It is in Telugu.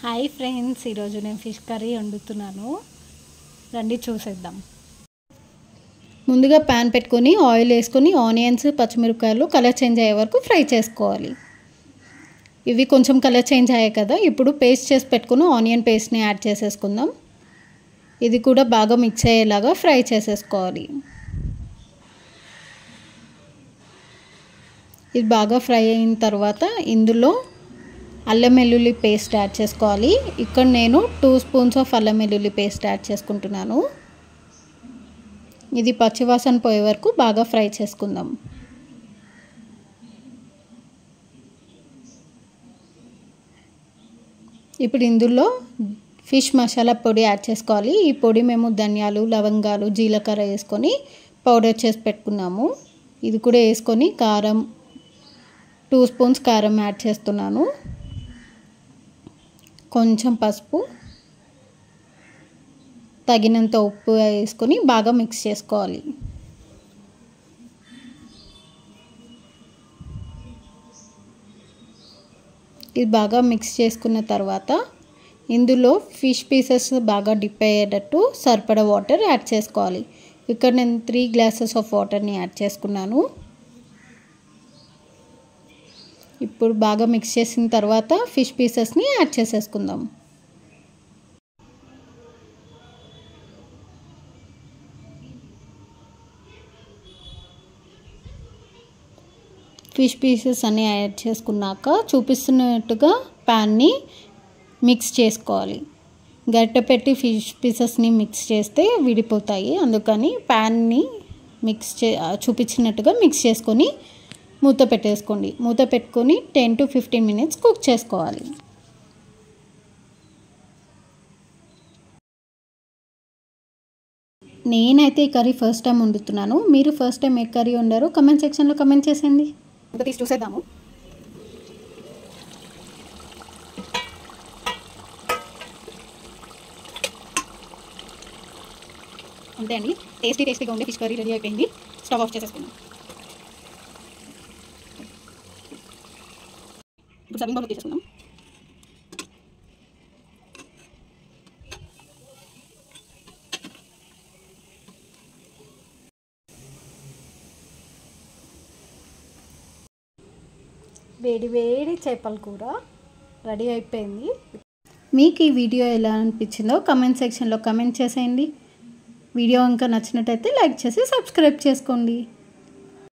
హాయ్ ఫ్రెండ్స్ ఈరోజు నేను ఫిష్ కర్రీ వండుతున్నాను రండి చూసేద్దాం ముందుగా ప్యాన్ పెట్టుకొని ఆయిల్ వేసుకొని ఆనియన్స్ పచ్చిమిరపకాయలు కలర్ చేంజ్ అయ్యే వరకు ఫ్రై చేసుకోవాలి ఇవి కొంచెం కలర్ చేంజ్ అయ్యాయి కదా ఇప్పుడు పేస్ట్ చేసి పెట్టుకుని ఆనియన్ పేస్ట్ని యాడ్ చేసేసుకుందాం ఇది కూడా బాగా మిక్స్ అయ్యేలాగా ఫ్రై చేసేసుకోవాలి ఇది బాగా ఫ్రై అయిన తర్వాత ఇందులో అల్లం వెల్లుల్లి పేస్ట్ యాడ్ చేసుకోవాలి ఇక్కడ నేను టూ స్పూన్స్ ఆఫ్ అల్లం వెల్లుల్లి పేస్ట్ యాడ్ చేసుకుంటున్నాను ఇది పచ్చివాసన పోయే వరకు బాగా ఫ్రై చేసుకుందాం ఇప్పుడు ఇందులో ఫిష్ మసాలా పొడి యాడ్ చేసుకోవాలి ఈ పొడి మేము ధనియాలు లవంగాలు జీలకర్ర వేసుకొని పౌడర్ చేసి పెట్టుకున్నాము ఇది కూడా వేసుకొని కారం టూ స్పూన్స్ కారం యాడ్ చేస్తున్నాను కొంచెం పసుపు తగినంత ఉప్పు వేసుకొని బాగా మిక్స్ చేసుకోవాలి ఇది బాగా మిక్స్ చేసుకున్న తర్వాత ఇందులో ఫిష్ పీసెస్ బాగా డిప్ అయ్యేటట్టు సరిపడా వాటర్ యాడ్ చేసుకోవాలి ఇక్కడ నేను త్రీ గ్లాసెస్ ఆఫ్ వాటర్ని యాడ్ చేసుకున్నాను ఇప్పుడు బాగా మిక్స్ చేసిన తర్వాత ఫిష్ పీసెస్ని యాడ్ చేసేసుకుందాం ఫిష్ పీసెస్ అన్నీ యాడ్ చేసుకున్నాక చూపిస్తున్నట్టుగా ప్యాన్ని మిక్స్ చేసుకోవాలి గరిటె పెట్టి ఫిష్ పీసెస్ని మిక్స్ చేస్తే విడిపోతాయి అందుకని ప్యాన్ని మిక్స్ చే చూపించినట్టుగా మిక్స్ చేసుకొని మూత పెట్టేసుకోండి మూత పెట్టుకొని ten to fifteen minutes cook చేసుకోవాలి నేనైతే ఈ కర్రీ ఫస్ట్ టైం వండుతున్నాను మీరు ఫస్ట్ టైం ఏ కర్రీ వండారో కమెంట్ సెక్షన్లో కమెంట్ చేసేయండి ఇంకా తీసి చూసేద్దాము అంతే అండి టేస్టీ టేస్టీగా ఉండే ఫిష్ కర్రీ రెడీ అయిపోయింది స్టవ్ ఆఫ్ చేసేసుకుందాం ఇప్పుడు సర్వింగ్ బౌల్ తీసేసుకుందాం వేడి వేడి చేపల కూర రెడీ అయిపోయింది మీకు ఈ వీడియో ఎలా అనిపించిందో కమెంట్ సెక్షన్లో కమెంట్ చేసేయండి వీడియో ఇంకా నచ్చినట్టయితే లైక్ చేసి సబ్స్క్రైబ్ చేసుకోండి